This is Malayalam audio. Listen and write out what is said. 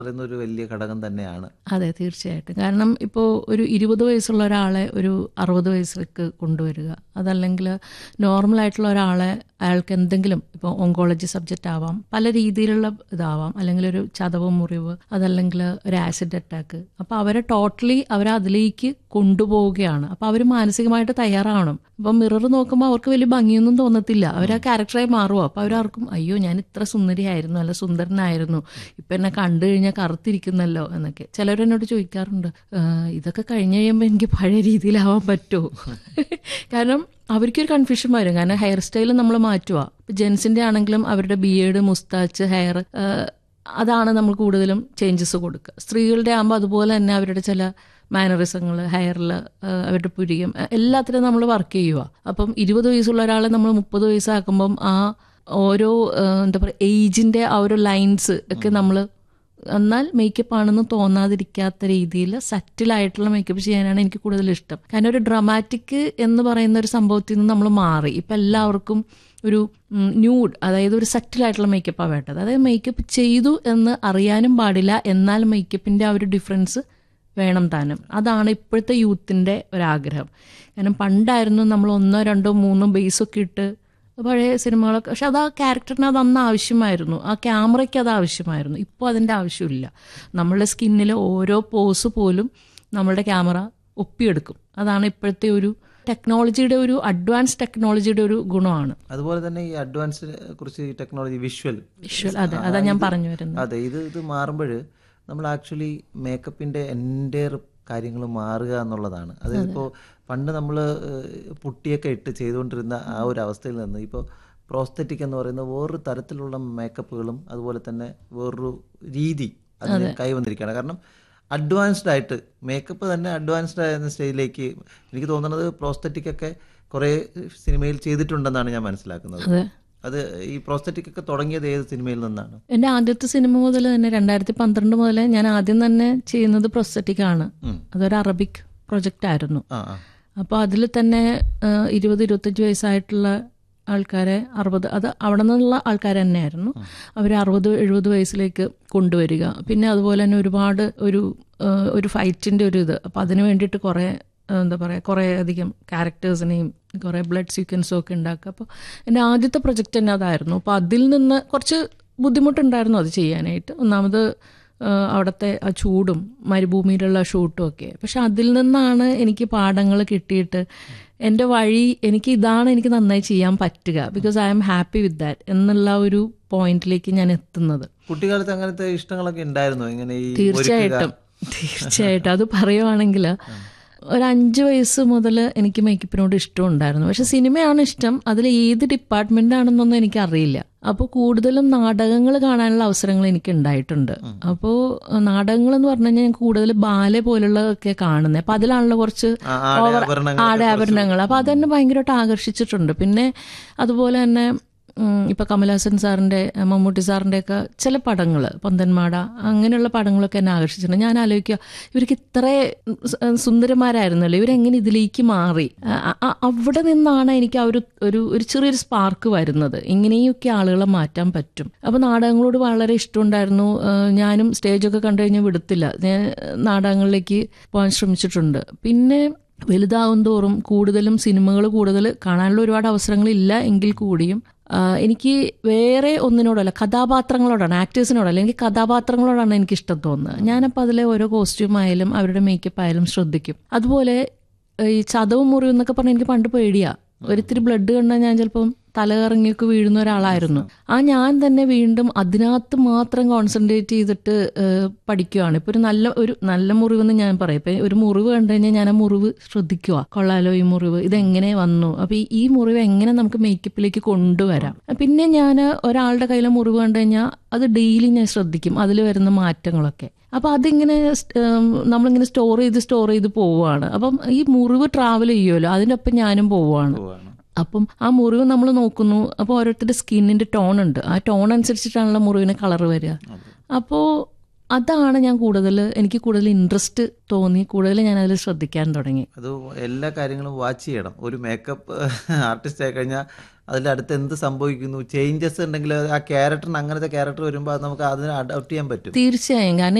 പറയുന്ന ഒരു വലിയ ഘടകം തന്നെയാണ് അതെ തീർച്ചയായിട്ടും കാരണം ഇപ്പോൾ ഒരു ഇരുപത് വയസ്സുള്ള ഒരാളെ ഒരു അറുപത് വയസ്സിലേക്ക് കൊണ്ടുവരിക അതല്ലെങ്കിൽ നോർമൽ ആയിട്ടുള്ള ഒരാളെ അയാൾക്ക് എന്തെങ്കിലും ഇപ്പോൾ ഓങ്കോളജി സബ്ജക്റ്റ് ആവാം പല രീതിയിലുള്ള ഇതാവാം അല്ലെങ്കിൽ ഒരു ചതവ് മുറിവ് അതല്ലെങ്കിൽ ഒരു ആസിഡ് അറ്റാക്ക് അപ്പോൾ അവരെ ടോട്ടലി അവരെ അതിലേക്ക് കൊണ്ടുപോവുകയാണ് അപ്പോൾ അവർ മാനസികമായിട്ട് തയ്യാറാവണം അപ്പം മിറർ നോക്കുമ്പോൾ അവർക്ക് വലിയ ഭംഗിയൊന്നും തോന്നത്തില്ല അവർ ആ ക്യാരക്ടറായി മാറുമോ അപ്പോൾ അവരാർക്കും അയ്യോ ഞാൻ ഇത്ര സുന്ദരിയായിരുന്നു അല്ല സുന്ദരനായിരുന്നു ഇപ്പം എന്നെ കണ്ടു കഴിഞ്ഞാൽ കറുത്തിരിക്കുന്നല്ലോ എന്നൊക്കെ ചിലരെന്നോട് ചോദിക്കാറുണ്ട് "ആ, ഇതൊക്കെ കഴിഞ്ഞ് കഴിയുമ്പോൾ എനിക്ക് പഴയ രീതിയിലാവാൻ പറ്റുമോ കാരണം അവർക്കൊരു കൺഫ്യൂഷൻ വരും കാരണം ഹെയർ സ്റ്റൈൽ നമ്മൾ മാറ്റുക ജെൻസിൻ്റെ ആണെങ്കിലും അവരുടെ ബിയേഡ് മുസ്താച്ച് ഹെയർ അതാണ് നമ്മൾ കൂടുതലും ചേഞ്ചസ് കൊടുക്കുക സ്ത്രീകളുടെ ആകുമ്പോൾ അതുപോലെ തന്നെ അവരുടെ ചില മാനറിസങ്ങൾ ഹെയറിൽ അവരുടെ പുരികം അഹ് എല്ലാത്തിനും നമ്മൾ വർക്ക് ചെയ്യുക അപ്പം ഇരുപത് വയസ്സുള്ള ഒരാളെ നമ്മൾ മുപ്പത് വയസ്സാക്കുമ്പം ആ ഓരോ ആ, എന്താ പറയുക ഏജിൻ്റെ ആ ഒരു ലൈൻസ് ഒക്കെ നമ്മൾ എന്നാൽ മേക്കപ്പ് ആണെന്ന് തോന്നാതിരിക്കാത്ത രീതിയിൽ സറ്റിലായിട്ടുള്ള മേക്കപ്പ് ചെയ്യാനാണ് എനിക്ക് കൂടുതൽ ഇഷ്ടം കാരണം ഒരു ഡ്രമാറ്റിക് എന്ന് പറയുന്ന ഒരു സംഭവത്തിൽ നിന്ന് നമ്മൾ മാറി ഇപ്പം എല്ലാവർക്കും ഒരു ന്യൂഡ് അതായത് ഒരു സറ്റിലായിട്ടുള്ള മേക്കപ്പാണ് വേണ്ടത് അതായത് മേക്കപ്പ് ചെയ്തു എന്ന് അറിയാനും പാടില്ല എന്നാൽ മേക്കപ്പിൻ്റെ ആ ഒരു ഡിഫറൻസ് വേണം താനും അതാണ് ഇപ്പോഴത്തെ യൂത്തിൻ്റെ ഒരാഗ്രഹം കാരണം പണ്ടായിരുന്നു നമ്മൾ ഒന്നോ രണ്ടോ മൂന്നോ ബേസൊക്കെ ഇട്ട് പഴയ സിനിമകളൊക്കെ പക്ഷെ അത് ആ ക്യാരക്ടറിന് അത് അന്ന് ആവശ്യമായിരുന്നു ആ ക്യാമറയ്ക്ക് അത് ആവശ്യമായിരുന്നു ഇപ്പോൾ അതിൻ്റെ ആവശ്യമില്ല നമ്മളുടെ സ്കിന്നിലെ ഓരോ പോസ് പോലും നമ്മളുടെ ക്യാമറ ഒപ്പിയെടുക്കും അതാണ് ഇപ്പോഴത്തെ ഒരു ടെക്നോളജിയുടെ ഒരു അഡ്വാൻസ് ടെക്നോളജിയുടെ ഒരു ഗുണമാണ് അതുപോലെ തന്നെ ഈ അഡ്വാൻസ് കുറിച്ച് ഈ ടെക്നോളജി വിഷ്വൽ വിഷ്വൽ അതെ അതാ ഞാൻ പറഞ്ഞു വരുന്നത് അതെ ഇത് ഇത് മാറുമ്പോൾ നമ്മൾ ആക്ച്വലി മേക്കപ്പിന്റെ എൻ്റെ കാര്യങ്ങൾ മാറുക എന്നുള്ളതാണ് അതിപ്പോൾ പണ്ട് നമ്മൾ പുട്ടിയൊക്കെ ഇട്ട് ചെയ്തുകൊണ്ടിരുന്ന ആ ഒരു അവസ്ഥയിൽ നിന്ന് ഇപ്പോൾ പ്രോസ്തറ്റിക് എന്ന് പറയുന്ന വേറൊരു തരത്തിലുള്ള മേക്കപ്പുകളും അതുപോലെ തന്നെ വേറൊരു രീതി അതിന് കൈവന്നിരിക്കുകയാണ് കാരണം അഡ്വാൻസ്ഡ് ആയിട്ട് മേക്കപ്പ് തന്നെ അഡ്വാൻസ്ഡ് ആയിരുന്ന സ്റ്റേജിലേക്ക് എനിക്ക് തോന്നുന്നത് പ്രോസ്തറ്റിക് ഒക്കെ കുറേ സിനിമയിൽ ചെയ്തിട്ടുണ്ടെന്നാണ് ഞാൻ മനസ്സിലാക്കുന്നത് അതെ അത് ഈ പ്രോസ്തറ്റിക് ഒക്കെ തുടങ്ങിയത് ഏത് സിനിമയിൽ നിന്നാണ് എൻ്റെ ആദ്യത്തെ സിനിമ മുതൽ തന്നെ രണ്ടായിരത്തി പന്ത്രണ്ട് മുതൽ ഞാൻ ആദ്യം തന്നെ ചെയ്യുന്നത് പ്രൊസ്തറ്റിക് ആണ് ഉം. അതൊരു അറബിക് പ്രൊജക്റ്റ് ആയിരുന്നു ആ ആ അപ്പോൾ അതിൽ തന്നെ ആ, ഇരുപത് ഇരുപത്തഞ്ച് വയസ്സായിട്ടുള്ള ആൾക്കാരെ അറുപത് അത് അവിടെ നിന്നുള്ള ആൾക്കാർ തന്നെയായിരുന്നു അവർ അറുപത് എഴുപത് വയസ്സിലേക്ക് കൊണ്ടുവരിക പിന്നെ അതുപോലെ തന്നെ ഒരുപാട് ഒരു ആ, ഒരു ഫൈറ്റിൻ്റെ ഒരു ഇത് അപ്പോൾ അതിന് വേണ്ടിയിട്ട് കുറേ ആ, എന്താ പറയുക കുറേ അധികം ക്യാരക്ടേഴ്സിനെയും കുറേ ബ്ലഡ് സീക്വൻസും ഒക്കെ ഉണ്ടാക്കുക അപ്പോൾ എൻ്റെ ആദ്യത്തെ പ്രൊജക്റ്റ് തന്നെ അതായിരുന്നു അപ്പോൾ അതിൽ നിന്ന് കുറച്ച് ബുദ്ധിമുട്ടുണ്ടായിരുന്നു അത് ചെയ്യാനായിട്ട് ഒന്നാമത് ആ, അവിടുത്തെ ആ ചൂടും മരുഭൂമിയിലുള്ള ഷൂട്ടും ഒക്കെ പക്ഷെ അതിൽ നിന്നാണ് എനിക്ക് പാഠങ്ങൾ കിട്ടിയിട്ട് എൻ്റെ വഴി എനിക്ക് ഇതാണ് എനിക്ക് നന്നായി ചെയ്യാൻ പറ്റുക because I'm happy with that എന്നുള്ള ഒരു പോയിന്റിലേക്ക് ഞാൻ എത്തുന്നത് കുട്ടിക്കാലത്ത് അങ്ങനത്തെ ഇഷ്ടങ്ങളൊക്കെ ഉണ്ടായിരുന്നു ഇങ്ങനെ ഈ തീർച്ചയായിട്ടും തീർച്ചയായിട്ടും അത് പറയുവാണെങ്കിൽ ഒരു അഞ്ച് വയസ്സ് മുതൽ എനിക്ക് മേക്കപ്പിനോട് ഇഷ്ടമുണ്ടായിരുന്നു പക്ഷെ സിനിമയാണ് ഇഷ്ടം അതിൽ ഏത് ഡിപ്പാർട്ട്മെന്റ് ആണെന്നൊന്നും എനിക്കറിയില്ല അപ്പോൾ കൂടുതലും നാടകങ്ങൾ കാണാനുള്ള അവസരങ്ങൾ എനിക്ക് ഉണ്ടായിട്ടുണ്ട് അപ്പോൾ നാടകങ്ങൾ എന്ന് പറഞ്ഞു കഴിഞ്ഞാൽ ഞാൻ കൂടുതൽ ബാലെ പോലുള്ളതൊക്കെ കാണുന്നത് അപ്പോൾ അതിലാണല്ലോ കുറച്ച് ആ, ആടെ ഓവർ ആഭരണങ്ങളൊക്കെ ആടെ ആഭരണങ്ങൾ അപ്പോൾ അതെന്നെ ഭയങ്കരമായിട്ട് ആകർഷിച്ചിട്ടുണ്ട് പിന്നെ അതുപോലെ തന്നെ ഉം, ഇപ്പൊ കമലഹാസൻ സാറിന്റെ അഹ് മമ്മൂട്ടി സാറിന്റെ ഒക്കെ ചില പടങ്ങൾ പന്തന്മാട അങ്ങനെയുള്ള പടങ്ങളൊക്കെ എന്നെ ആകർഷിച്ചിട്ടുണ്ട് ഞാൻ ആലോചിക്കുക ഇവർക്ക് ഇത്ര സുന്ദരന്മാരായിരുന്നല്ലോ ഇവരെങ്ങനെ ഇതിലേക്ക് മാറി അ- അ- അവിടെ നിന്നാണ് എനിക്ക് ആ ഒരു ഒരു ഒരു ചെറിയൊരു സ്പാർക്ക് വരുന്നത് ഇങ്ങനെയൊക്കെ ആളുകളെ മാറ്റാൻ പറ്റും അപ്പൊ നാടകങ്ങളോട് വളരെ ഇഷ്ടമുണ്ടായിരുന്നു ഏഹ് ഞാനും സ്റ്റേജൊക്കെ കണ്ടു കഴിഞ്ഞാൽ വിടത്തില്ല ഞാൻ നാടകങ്ങളിലേക്ക് പോകാൻ ശ്രമിച്ചിട്ടുണ്ട് പിന്നെ വലുതാവും തോറും കൂടുതലും സിനിമകൾ കൂടുതൽ കാണാനുള്ള ഒരുപാട് അവസരങ്ങളില്ല എങ്കിൽ കൂടിയും ആ, എനിക്ക് വേറെ ഒന്നിനോടല്ല കഥാപാത്രങ്ങളോടാണ് ആക്ടേഴ്സിനോടല്ല എനിക്ക് കഥാപാത്രങ്ങളോടാണ് എനിക്ക് ഇഷ്ടം തോന്നുന്നത് ഞാനപ്പോൾ അതിലെ ഓരോ കോസ്റ്റ്യൂം ആയാലും അവരുടെ മേക്കപ്പ് ആയാലും ശ്രദ്ധിക്കും അതുപോലെ ഈ ചതവും മുറിവും എന്നൊക്കെ പറഞ്ഞാൽ എനിക്ക് പണ്ട് പേടിയാ ഒരിത്തിരി ബ്ലഡ് കണ്ടാൽ ഞാൻ ചിലപ്പം തലകറങ്ങിയൊക്കെ വീഴുന്ന ഒരാളായിരുന്നു ആ ഞാൻ തന്നെ വീണ്ടും അതിനകത്ത് മാത്രം കോൺസെൻട്രേറ്റ് ചെയ്തിട്ട് ഏഹ്, പഠിക്കുകയാണ് ഇപ്പൊ ഒരു നല്ല ഒരു നല്ല മുറിവെന്ന് ഞാൻ പറയും ഇപ്പൊ ഒരു മുറിവ് കണ്ടു കഴിഞ്ഞാൽ ഞാൻ ആ മുറിവ് ശ്രദ്ധിക്കുക കൊള്ളാലോ ഈ മുറിവ് ഇതെങ്ങനെ വന്നു അപ്പൊ ഈ- ഈ മുറിവ് എങ്ങനെ നമുക്ക് മേക്കപ്പിലേക്ക് കൊണ്ടുവരാം പിന്നെ ഞാൻ ഒരാളുടെ കയ്യിലെ മുറിവ് കണ്ടു കഴിഞ്ഞാൽ അത് ഡെയിലി ഞാൻ ശ്രദ്ധിക്കും അതിൽ വരുന്ന മാറ്റങ്ങളൊക്കെ അപ്പൊ അതിങ്ങനെ സ്റ്റ്- ഉം, നമ്മളിങ്ങനെ സ്റ്റോർ ചെയ്ത് സ്റ്റോർ ചെയ്ത് പോവുകയാണ് അപ്പം ഈ മുറിവ് ട്രാവൽ ചെയ്യുമല്ലോ അതിൻ്റെ ഒപ്പം ഞാനും പോവുകയാണ് പോവാണ്. അപ്പം ആ മുറിവ് നമ്മൾ നോക്കുന്നു അപ്പോൾ ഓരോരുത്തരുടെ സ്കിന്നിന്റെ ടോൺ ഉണ്ട് ആ ടോൺ അനുസരിച്ചിട്ടാണല്ലോ മുറിവിന് കളർ വരിക അപ്പോൾ അതാണ് ഞാൻ കൂടുതൽ എനിക്ക് കൂടുതൽ ഇൻട്രസ്റ്റ് തോന്നി കൂടുതൽ ഞാൻ അതിൽ ശ്രദ്ധിക്കാൻ തുടങ്ങി അത് എല്ലാ കാര്യങ്ങളും വാച്ച് ചെയ്യണം ഒരു മേക്കപ്പ് ആർട്ടിസ്റ്റ് ആയി കഴിഞ്ഞാൽ അതിലടുത്ത് എന്ത് സംഭവിക്കുന്നു ചേഞ്ചസ് ഉണ്ടെങ്കിൽ ആ ക്യാരക്ടറിന് അങ്ങനത്തെ ക്യാരക്ടർ വരുമ്പോൾ അത് നമുക്ക് അതിനെ അഡോപ്റ്റ് ചെയ്യാൻ പറ്റും തീർച്ചയായും കാരണം